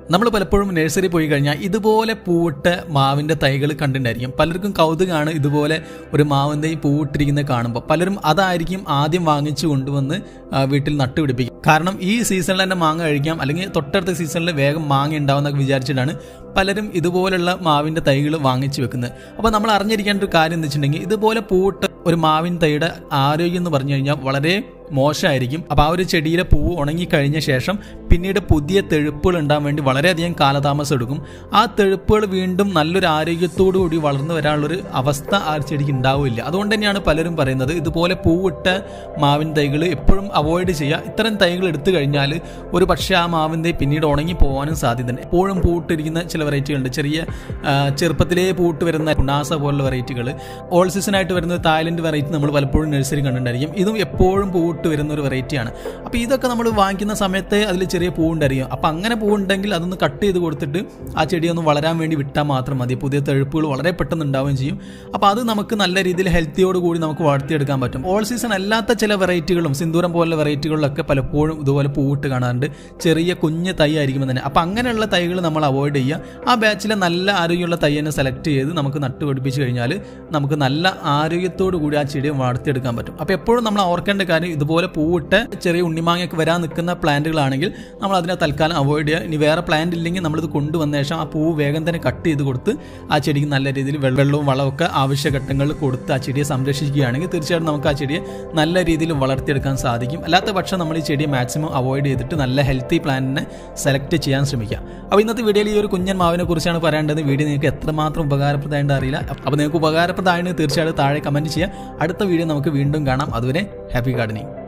നമ്മൾ പലപ്പോഴും നഴ്സറി പോയി കഴിഞ്ഞാൽ ഇതുപോലെ പൂവിട്ട മാവിൻ്റെ തൈകൾ കണ്ടിട്ടുണ്ടായിരിക്കും പലർക്കും കൗതുകമാണ് ഇതുപോലെ ഒരു മാവിൻ തൈ പൂവിട്ടിരിക്കുന്നത് കാണുമ്പോൾ പലരും അതായിരിക്കും ആദ്യം വാങ്ങിച്ചു കൊണ്ടുവന്ന് ആ, വീട്ടിൽ നട്ടുപിടിപ്പിക്കും കാരണം ഈ സീസണിൽ തന്നെ മാങ്ങ കഴിക്കാം അല്ലെങ്കിൽ തൊട്ടടുത്ത സീസണിൽ വേഗം മാങ്ങ ഉണ്ടാവും എന്നൊക്കെ വിചാരിച്ചിട്ടാണ് പലരും ഇതുപോലുള്ള മാവിൻ്റെ തൈകൾ വാങ്ങിച്ചു വെക്കുന്നത് അപ്പോൾ നമ്മൾ അറിഞ്ഞിരിക്കേണ്ട ഒരു കാര്യം എന്ന് വെച്ചിട്ടുണ്ടെങ്കിൽ ഇതുപോലെ പൂവിട്ട ഒരു മാവിൻ തൈയുടെ ആരോഗ്യം എന്ന് പറഞ്ഞു കഴിഞ്ഞാൽ വളരെ മോശമായിരിക്കും അപ്പോൾ ആ ഒരു ചെടിയിലെ പൂവ് ഉണങ്ങിക്കഴിഞ്ഞ ശേഷം പിന്നീട് പുതിയ തെഴുപ്പുകൾ ഉണ്ടാകാൻ വേണ്ടി വളരെയധികം കാലതാമസം എടുക്കും ആ തെഴുപ്പുകൾ വീണ്ടും നല്ലൊരു ആരോഗ്യത്തോടു കൂടി വളർന്നു വരാനുള്ളൊരു അവസ്ഥ ആ ചെടിക്ക് ഉണ്ടാവില്ല അതുകൊണ്ട് തന്നെയാണ് പലരും പറയുന്നത് ഇതുപോലെ പൂവിട്ട മാവിൻ തൈകൾ എപ്പോഴും അവോയ്ഡ് ചെയ്യുക ഇത്തരം തൈകൾ എടുത്തു കഴിഞ്ഞാൽ ഒരു പക്ഷേ ആ മാവിൻ തൈ പിന്നീട് ഉണങ്ങി പോകാനും സാധ്യതയുണ്ട് എപ്പോഴും പൂവിട്ടിരിക്കുന്ന ചില വെറൈറ്റികളുണ്ട് ചെറിയ ആ, ചെറുപ്പത്തിലേ പൂവിട്ട് വരുന്ന കുണാസ പോലുള്ള വെറൈറ്റികൾ ഓൾ സീസണായിട്ട് വരുന്ന തായ്ലൻഡ് വെറൈറ്റി നമ്മൾ പലപ്പോഴും നഴ്സറി കണ്ടിട്ടുണ്ടായിരിക്കും ഇതും എപ്പോഴും പൂവിട്ട് വരുന്ന ഒരു വെറൈറ്റിയാണ് അപ്പോൾ ഇതൊക്കെ നമ്മൾ വാങ്ങിക്കുന്ന സമയത്ത് അതിൽ ചെറിയ പൂവുണ്ടായിരിക്കും അപ്പോൾ അങ്ങനെ പൂവുണ്ടെങ്കിൽ അതൊന്ന് കട്ട് ചെയ്ത് കൊടുത്തിട്ട് ആ ചെടി ഒന്ന് വളരാൻ വേണ്ടി വിട്ടാൽ മാത്രം മതി പുതിയ തെഴുപ്പുകൾ വളരെ പെട്ടെന്ന് ഉണ്ടാവുകയും ചെയ്യും അപ്പോൾ അത് നമുക്ക് നല്ല രീതിയിൽ ഹെൽത്തിയോട് കൂടി നമുക്ക് വളർത്തിയെടുക്കാൻ പറ്റും ഓൾ സീസൺ അല്ലാത്ത ചില വെറൈറ്റികളും സിന്ദൂരം പോലുള്ള വെറൈറ്റികളിലൊക്കെ പലപ്പോഴും ഇതുപോലെ പൂവിട്ട് കാണാറുണ്ട് ചെറിയ കുഞ്ഞ് തൈ ആയിരിക്കും തന്നെ അപ്പോൾ അങ്ങനെയുള്ള തൈകൾ നമ്മൾ അവോയ്ഡ് ചെയ്യുക ആ ബാച്ചിലെ നല്ല ആരോഗ്യമുള്ള തൈ തന്നെ സെലക്ട് ചെയ്ത് നമുക്ക് നട്ടുപിടിപ്പിച്ച് കഴിഞ്ഞാൽ നമുക്ക് നല്ല ആരോഗ്യത്തോടു കൂടി ആ ചെടി വളർത്തിയെടുക്കാൻ പറ്റും അപ്പോൾ എപ്പോഴും നമ്മൾ ഓർക്കേണ്ട കാര്യം ഇതുപോലെ പൂവിട്ട് ചെറിയ ഉണ്ണിമാങ്ങയൊക്കെ വരാൻ നിൽക്കുന്ന പ്ലാന്റുകളാണെങ്കിൽ നമ്മൾ അതിനെ തൽക്കാലം അവോയ്ഡ് ചെയ്യുക ഇനി വേറെ പ്ലാന്റ് ഇല്ലെങ്കിൽ നമ്മളിത് കൊണ്ടുവന്ന ശേഷം ആ പൂവ് വേഗം തന്നെ കട്ട് ചെയ്ത് കൊടുത്ത് ആ ചെടിക്ക് നല്ല രീതിയിൽ വെള്ള- വെള്ളവും വളമൊക്കെ ആവശ്യഘട്ടങ്ങളിൽ കൊടുത്ത് ആ ചെടിയെ സംരക്ഷിക്കുകയാണെങ്കിൽ തീർച്ചയായിട്ടും നമുക്ക് ആ ചെടിയെ നല്ല രീതിയിൽ വളർത്തിയെടുക്കാൻ സാധിക്കും അല്ലാത്ത പക്ഷം നമ്മൾ ഈ ചെടിയെ മാക്സിമം അവോയ്ഡ് ചെയ്തിട്ട് നല്ല ഹെൽത്തി പ്ലാന്റിനെ സെലക്ട് ചെയ്യാൻ ശ്രമിക്കുക അപ്പോൾ ഇന്നത്തെ വീഡിയോയിൽ ഈ ഒരു കുഞ്ഞൻ മാവിനെ കുറിച്ചാണ് പറയേണ്ടത് വീഡിയോ നിങ്ങൾക്ക് എത്രമാത്രം ഉപകാരപ്രദമായിട്ട് അറിയില്ല അപ്പോൾ നിങ്ങൾക്ക് ഉപകാരപ്രദമായെന്ന് തീർച്ചയായിട്ടും താഴെ കമൻറ്റ് ചെയ്യുക അടുത്ത വീഡിയോ നമുക്ക് വീണ്ടും കാണാം അതുവരെ ഹാപ്പി ഗാർഡനിങ്